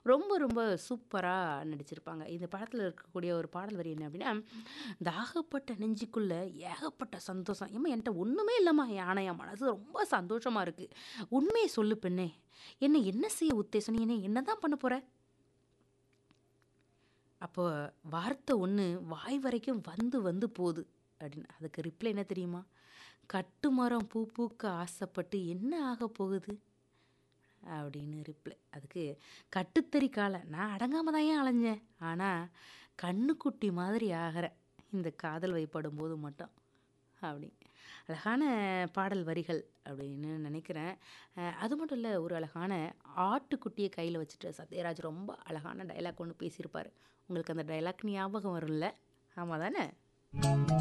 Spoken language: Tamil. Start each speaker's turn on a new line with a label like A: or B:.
A: ரொம்ப ரொம்ப சூப்பராக நடிச்சிருப்பாங்க இந்த படத்தில் இருக்கக்கூடிய ஒரு பாடல் வரி என்ன அப்படின்னா தாகப்பட்ட நெஞ்சுக்குள்ள ஏகப்பட்ட சந்தோஷம் ஏம்மா என்கிட்ட ஒன்றுமே இல்லைம்மா யானை என் மனசு ரொம்ப சந்தோஷமாக இருக்குது உண்மையை சொல்லு பெண்ணே என்ன என்ன செய்ய உத்தேசம் நீ என்ன என்ன தான் பண்ண போகிற அப்போ வார்த்தை ஒன்று வாய் வரைக்கும் வந்து வந்து போகுது அப்படின்னு அதுக்கு ரிப்ளை என்ன தெரியுமா கட்டுமரம் பூ பூக்க ஆசைப்பட்டு என்ன ஆக போகுது அப்படின்னு ரிப்ளை அதுக்கு கட்டுத்தறி காலை நான் அடங்காம தான் ஏன் அலைஞ்சேன் ஆனால் கண்ணுக்குட்டி மாதிரி ஆகிறேன் இந்த காதல் வைப்படும் போது மட்டும் அப்படி அழகான பாடல் வரிகள் அப்படின்னு நினைக்கிறேன் அஹ் அது மட்டும் இல்லை ஒரு அழகான ஆட்டுக்குட்டியை கையில் வச்சுட்டு சத்யராஜ் ரொம்ப அழகான டைலாக் ஒன்று பேசியிருப்பார் உங்களுக்கு அந்த டைலாக் ஞாபகம் வரும்ல ஆமாம் தானே